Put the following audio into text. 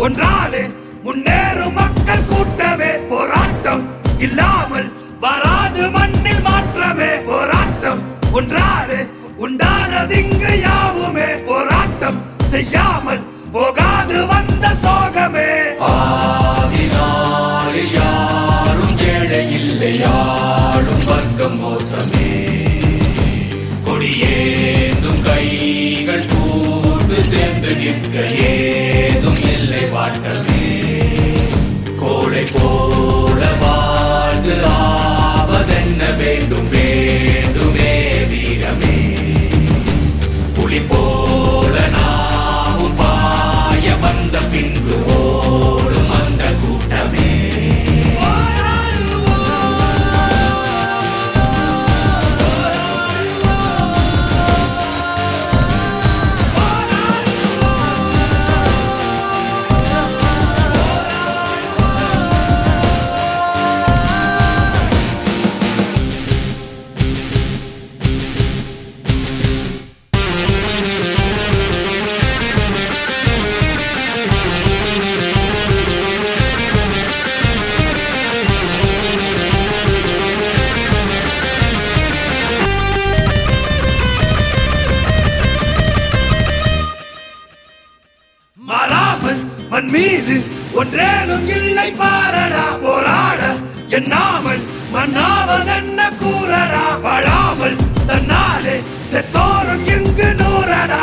ஒன்றாலே முன்னேறும் மக்கள் கூட்டமே போராட்டம் இல்லாமல் வராது மண்ணில் மாற்றமே போராட்டம் ஒன்றாலே உண்டானதிங்கு யாவுமே போராட்டம் செய்யாமல் போகாது வந்த சோகமே ஆதினாளில் யாரும் ஏழை இல்லை யாழும் வர்க்கம் மோசமே கொடியேந்தும் கைகள் கூட்டு சேர்ந்து நிற்க ஏதும் இல்லை வாட்டமே கோழை போல வாழ்ந்து ஆவதென்ன வேண்டும் வேண்டுமே வீரமே புலி போல நாமும் பாய வந்த பின்பு ஓடும் அந்த கூட்டமே மாறாமல் மண் மீது ஒன்றேனும் இல்லை பாரடா போராட எண்ணாமல் மண்ணாவதென்ன கூறடா வாழாமல் தன்னாலே செத்தோறும் இங்கு நூறடா